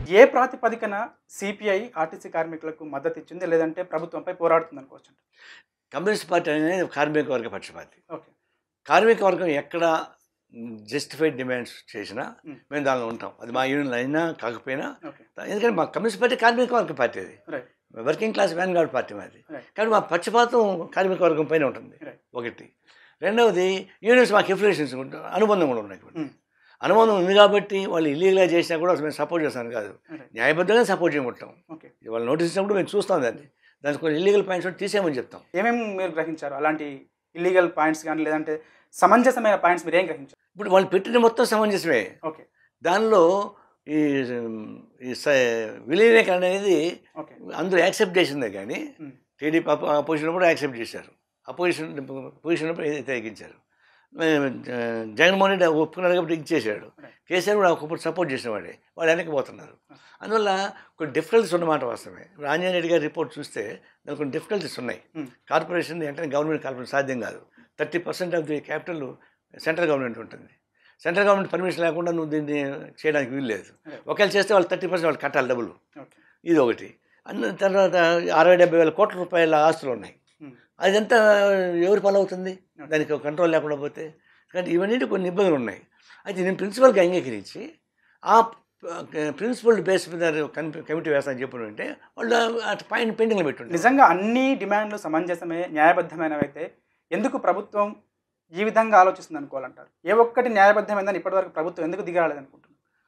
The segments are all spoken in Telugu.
ఏ ప్రాతిపదికన సిపిఐ ఆర్టీసీ కార్మికులకు మద్దతు ఇచ్చింది లేదంటే ప్రభుత్వంపై పోరాడుతుంది అనుకోవచ్చు కమ్యూనిస్ట్ పార్టీ అనేది కార్మిక వర్గ పక్షపాతి ఓకే కార్మిక వర్గం ఎక్కడ జస్టిఫైడ్ డిమాండ్స్ చేసినా Hmm. మేము దానిలో ఉంటాం అది మా యూనియన్ అయినా కాకపోయినా ఓకే ఎందుకంటే మా కమ్యూనిస్ట్ పార్టీ కార్మిక వర్గ పార్టీ అది right working class vanguard party మాది Right. కానీ మా పక్షపాతం కార్మిక వర్గం పైన ఉంటుంది Right. ఒకటి రెండవది యూనియన్స్ మాకు ఎఫిలియేషన్స్ అనుబంధం కూడా ఉన్నాయి Hmm. అనుబంధం ఉంది కాబట్టి వాళ్ళు ఇల్లీగల్గా చేసినా కూడా మేము సపోర్ట్ చేస్తాను కాదు Right. న్యాయబద్ధంగా సపోర్ట్ చేయమంటాం ఓకే వాళ్ళు నోటీస్ ఇచ్చినప్పుడు మేము చూస్తాం దాన్ని దానికి కొన్ని ఇల్లీగల్ పాయింట్స్ ఉంటే తీసేయమని చెప్తాం ఏమేమి మీరు గ్రహించారు అలాంటి ఇల్లీగల్ పాయింట్స్ కానీ లేదంటే సమంజసమైన పాయింట్స్ మీరు ఏం గ్రహించారు ఇప్పుడు వాళ్ళు పెట్టిన మొత్తం సమంజసమే ఓకే దానిలో ఈ ఈ స- విలీనీకరణ అనేది ఓకే అందరూ యాక్సెప్ట్ చేసిందే కానీ Hmm. టీడీపీ అపో అపోజిషన్ కూడా యాక్సెప్ట్ చేశారు అపోజిషన్ పొజిషన్ తగ్గించారు జగన్మోహన్ రెడ్డి ఒప్పుకున్నాడు కాబట్టి ఇచ్చేసాడు Right. కేసీఆర్ కూడా ఒకప్పుడు సపోర్ట్ చేసిన వాడే వాళ్ళు వెనక్కిపోతున్నారు అందువల్ల కొన్ని డిఫికల్టీస్ ఉన్నమాట వాస్తవమే ఇప్పుడు ఆంజనేయ రెడ్డి గారి రిపోర్ట్ చూస్తే దానికి కొన్ని డిఫికల్టీస్ ఉన్నాయి Hmm. కార్పొరేషన్ అంటే గవర్నమెంట్ కార్పొరేషన్ సాధ్యం కాదు thirty percent of the capital central government ఉంటుంది సెంట్రల్ గవర్నమెంట్ పర్మిషన్ లేకుండా నువ్వు దీన్ని చేయడానికి వీలు లేదు Right. ఒకవేళ చేస్తే వాళ్ళు థర్టీ పర్సెంట్ వాళ్ళు కట్టాలి డబ్బులు ఓకే ఇది ఒకటి అన్న తర్వాత అరవై డెబ్బై వేల కోట్ల రూపాయల ఆస్తులు ఉన్నాయి Hmm. అదంతా ఎవరి పని అవుతుంది దానికి ఒక కంట్రోల్ లేకుండా పోతే కానీ ఇవన్నీ కొన్ని ఇబ్బందులు ఉన్నాయి అయితే నేను ప్రిన్సిపల్గా అంగీకరించి ఆ ప్రిన్సిపల్ బేస్ మీద కమిటీ కమిటీ వేస్తానని చెప్పిన అంటే వాళ్ళు ఆ పాయింట్ పెండింగ్లో పెట్టుంటారు నిజంగా అన్ని డిమాండ్లు సమంజసమే న్యాయబద్ధమైనవి అయితే ఎందుకు ప్రభుత్వం ఈ విధంగా ఆలోచిస్తుంది అనుకోవాలంటారు ఏ ఒక్కటి న్యాయబద్ధమైందని ఇప్పటివరకు ప్రభుత్వం ఎందుకు దిగాలేదనుకుంటున్నారు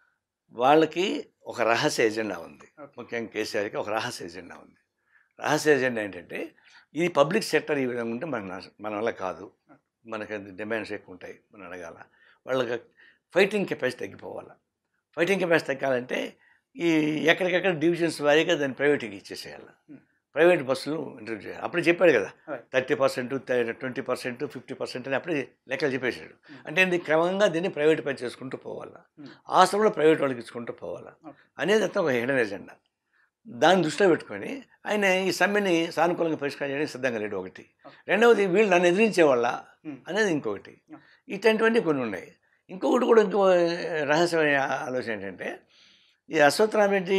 వాళ్ళకి ఒక రహస్య ఎజెండా ఉంది ఓకే ముఖ్యంగా కేసీఆర్కి ఒక రహస్య ఎజెండా ఉంది రహస్య ఎజెండా ఏంటంటే ఇది పబ్లిక్ సెక్టర్ ఈ విధంగా ఉంటే మన నాశ- మన వల్ల కాదు మనకి డిమాండ్స్ ఎక్కువ ఉంటాయి మనం అడగాల వాళ్ళకి ఫైటింగ్ కెపాసిటీ తగ్గిపోవాలి ఫైటింగ్ కెపాసిటీ తగ్గాలంటే ఈ ఎక్కడికెక్కడ డివిజన్స్ వారీగా దాన్ని ప్రైవేట్కి ఇచ్చేసేయాలి Hmm. ప్రైవేట్ బస్సులు ఇంట్రడ్యూస్ చేయాలి అప్పుడే చెప్పాడు కదా Right. Thirty percent twenty percent fifty percent అని అప్పుడే లెక్కలు చెప్పేశాడు Hmm. అంటే ఇది క్రమంగా దీన్ని ప్రైవేట్ పై చేసుకుంటూ పోవాలా Hmm. ఆస్తులు ప్రైవేట్ వాళ్ళకి ఇచ్చుకుంటూ పోవాలా Okay. అనేది అంతా ఒక హిడెన్ ఎజెండా దాన్ని దృష్టిలో పెట్టుకొని ఆయన ఈ సమ్మెని సానుకూలంగా పరిష్కారం చేయడానికి సిద్ధంగా లేడు ఒకటి Okay. రెండవది వీళ్ళు నన్ను ఎదిరించేవాళ్ళ Hmm. అనేది ఇంకొకటి Yeah. ఇట్లాంటివన్నీ కొన్ని ఉన్నాయి ఇంకొకటి కూడా ఇంకో రహస్యమైన ఆలోచన ఏంటంటే ఈ అశ్వత్థరామరెడ్డి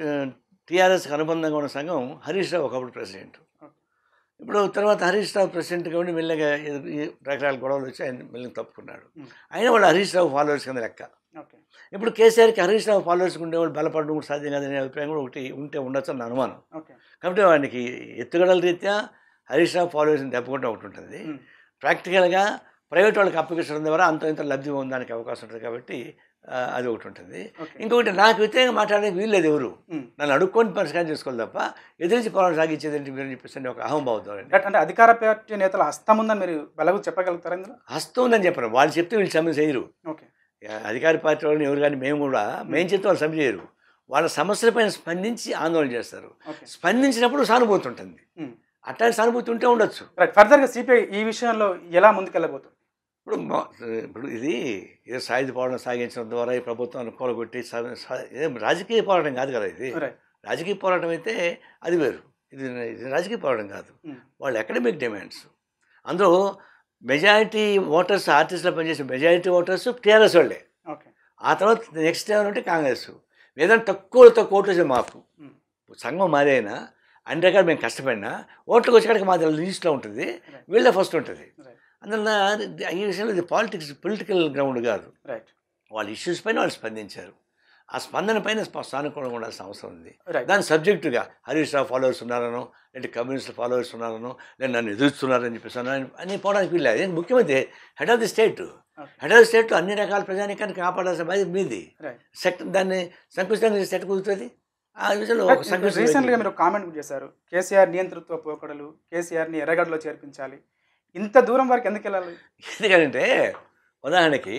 టీఆర్ఎస్కి అనుబంధంగా ఉన్న సంఘం హరీష్ రావు ఒకప్పుడు ప్రెసిడెంట్ Okay. ఇప్పుడు తర్వాత హరీష్ రావు ప్రెసిడెంట్గా ఉండి మెల్లగా ఎదురు- ఈ రకరకాల గొడవలు వచ్చి ఆయన మెల్లగా తప్పుకున్నాడు Hmm. అయినా వాళ్ళు హరీష్ రావు ఫాలోవర్స్ కింద లెక్క ఓకే ఇప్పుడు కేసీఆర్కి హరీష్ రావు ఫాలోవర్స్ ఉండేవాళ్ళు బలపడడం కూడా సాధ్యం కాదనే అభిప్రాయం కూడా ఒకటి ఉంటే ఉండొచ్చు అని నా అనుమానం ఓకే కాబట్టి వానికి ఎత్తుగడల రీత్యా హరీష్ రావు ఫాలోవర్స్ని దెబ్బకుండా ఒకటి ఉంటుంది Hmm. ప్రాక్టికల్గా ప్రైవేట్ వాళ్ళకి అప్లికేషన్ ద్వారా అంత ఇంత లబ్ధి పొందడానికి అవకాశం ఉంటుంది కాబట్టి ఆ, అది ఒకటి ఉంటుంది ఓకే ఇంకొకటి నాకు వ్యతిరేకంగా మాట్లాడడానికి వీల్లేదు ఎవరు Hmm. నన్ను అడుక్కొని పరిష్కారం చేసుకోవాలి తప్ప ఎదిరించి పోరాటం సాగించేది ఏంటి మీరు అని చెప్పేసి ఒక అహంభావంతో అంటే అంటే అధికార పార్టీ నేతల హస్తం ఉందని మీరు బలగు చెప్పగలుగుతారా ఇందులో హస్తం ఉందని చెప్పరు వాళ్ళు చెప్తే వీళ్ళు సమ్మె చేయరు ఓకే అధికార పార్టీ వాళ్ళని ఎవరు కానీ మేము కూడా మేము చెప్తే వాళ్ళు సమ్మె చేయరు వాళ్ళ సమస్యలపైన స్పందించి ఆందోళన చేస్తారు ఓకే స్పందించినప్పుడు సానుభూతి ఉంటుంది Hmm. అట్లాంటి సానుభూతి ఉంటే ఉండొచ్చు రైట్ ఫర్దర్గా సిపిఐ ఈ విషయంలో ఎలా ముందుకెళ్ళబోతుంది ఇప్పుడు మా- ఇప్పుడు ఇది ఏదో సాయుధ పోరాటం సాగించడం ద్వారా ఈ ప్రభుత్వాన్ని కూలగొట్టి సా- సా- ఏం రాజకీయ పోరాటం కాదు కదా ఇది రైట్ రాజకీయ పోరాటం అయితే అది వేరు ఇది ఇది రాజకీయ పోరాటం కాదు Hmm. వాళ్ళ అకాడమిక్ డిమాండ్స్ అందులో మెజారిటీ ఓటర్స్ ఆర్టిస్ట్లో పనిచేసే మెజారిటీ ఓటర్స్ టీఆర్ఎస్ వాళ్ళే ఓకే ఆ తర్వాత నెక్స్ట్ ఏమంటే కాంగ్రెస్ ఏదైనా తక్కువ తక్కువ ఓట్లు వచ్చే మాకు Hmm. సంఘం మాదే అయినా అన్ని రకాలు మేము కష్టపడినా ఓట్లకు వచ్చేకాడికి మాది లిస్ట్లో ఉంటుంది వీళ్ళే ఫస్ట్ ఉంటుంది రైట్ అందువల్ల ఈ విషయంలో ఇది పాలిటిక్స్ పొలిటికల్ గ్రౌండ్ కాదు రైట్ వాళ్ళ ఇష్యూస్ పైన వాళ్ళు స్పందించారు ఆ స్పందన పైన స్ప- సానుకూలంగా ఉండాల్సిన అవసరం ఉంది రైట్ దాని సబ్జెక్టుగా హరీష్ రావు ఫాలోవర్స్ ఉన్నారనో లేదంటే కమ్యూనిస్ట్ ఫాలోవర్స్ ఉన్నారనో లేదా నన్ను ఎదురుస్తున్నారని చెప్పేసి అన్నారని అని పోవడానికి వీల్లేదు ఇది ముఖ్యమంత్రి head of the state head of the state అన్ని రకాల ప్రజానికాన్ని కాపాడాల్సిన బాధ్యత మీది రైట్ సెక్టర్ దాన్ని సంకుచితంగా చేస్తే ఎట్ట కుదురుతుంది ఆ విషయంలో ఒక సంకుచిత రీసెంట్గా మీరు కామెంట్ కూడా చేశారు కేసీఆర్ నియంతృత్వ పోకడలు కేసీఆర్ని ఎర్రగడ్డలో చేర్పించాలి ఇంత దూరం వరకు ఎందుకు వెళ్ళాలి ఎందుకంటే ఉదాహరణకి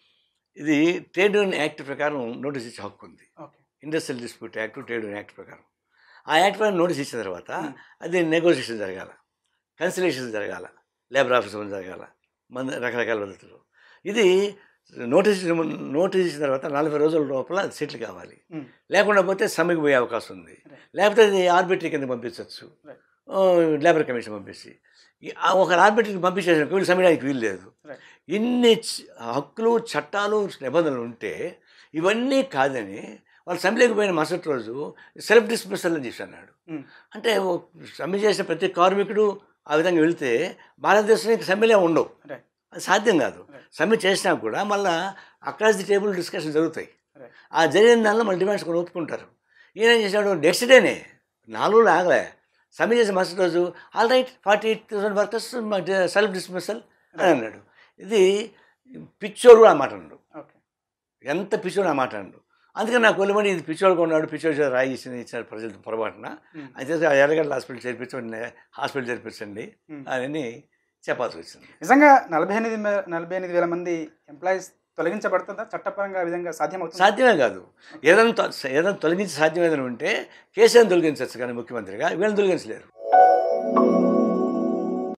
ఇది ట్రేడ్ యూనియన్ యాక్ట్ ప్రకారం నోటీస్ ఇచ్చే హక్కు ఉంది okay industrial dispute act trade union act ప్రకారం ఆ యాక్ట్ ప్రకారం నోటీస్ ఇచ్చిన తర్వాత Hmm. అది నెగోషియేషన్ జరగాల కన్సిలేషన్ జరగాల లేబర్ ఆఫీస్ ముందు జరగాల మన రకరకాల పద్ధతులు ఇది నోటీస్ ఇచ్చిన- నోటీస్ ఇచ్చిన తర్వాత నలభై రోజుల లోపల సెటిల్ కావాలి Hmm. లేకుండా పోతే సమ్మెకి పోయే అవకాశం ఉంది Right. లేకపోతే అది ఆర్బిటరీ కింద పంపించవచ్చు Right. లేబర్ కమిషన్ పంపించి ఈ- ఆ ఒక ఆర్బిటరీకి పంపించేసిన వీళ్ళు సమ్మెడానికి వీలు లేదు Right. ఇన్ని చ- హక్కులు చట్టాలు నిబంధనలు ఉంటే ఇవన్నీ కాదని వాళ్ళు సమ్మెలోకి పోయిన మరుసటి రోజు సెల్ఫ్ డిస్మిసల్ అని చెప్పి అన్నాడు ఉమ్, అంటే ఓ సమ్మె చేసిన ప్రతి కార్మికుడు ఆ విధంగా వెళితే భారతదేశంలో ఇంకా సమ్మెలే ఉండవు రైట్ అది సాధ్యం కాదు Right. సమ్మె చేసినా కూడా మళ్ళీ అక్రాస్ ది టేబుల్ డిస్కషన్ జరుగుతాయి రైట్ ఆ జరిగిన దానిలో మళ్ళీ డిమాండ్స్ కూడా ఒప్పుకుంటారు ఈయన ఏం చేశాడు నెక్స్ట్ డేనే నాలుగు రోజులు ఆగలే సమ్మె చేసిన మరుసటి రోజు all right forty eight thousand workers self dismissal అని అన్నాడు ఇది పిచ్చోడు ఆ మాట అన్నాడు ఓకే ఎంత పిచ్చోడు ఆ మాట అన్నాడు అందుకని నాకు వెళ్ళమని ఇది పిచ్చోడు కొన్నాడు పిచ్చోడు చేత రాయి ఇచ్చిన ఇచ్చిన ప్రజలు పొరపాటున ఉమ్, అయితే ఆ ఎర్రగడ్డ హాస్పిటల్ చేర్పించండి హాస్పిటల్ చేర్పించండి ఉమ్. అని చెప్పాల్సి వచ్చింది నిజంగా నలభై ఎనిమిది మే- నలభై ఎనిమిది వేల మంది ఎంప్లాయీస్ తొలగించబడుతుందా చట్టపరంగా ఆ విధంగా సాధ్యమవుతుంది సాధ్యమే కాదు ఏదైనా తొ- ఏదైనా తొలగించి సాధ్యం ఏదైనా ఉంటే కేసీఆర్ని తొలగించవచ్చు కానీ ముఖ్యమంత్రిగా వీళ్ళని తొలగించలేరు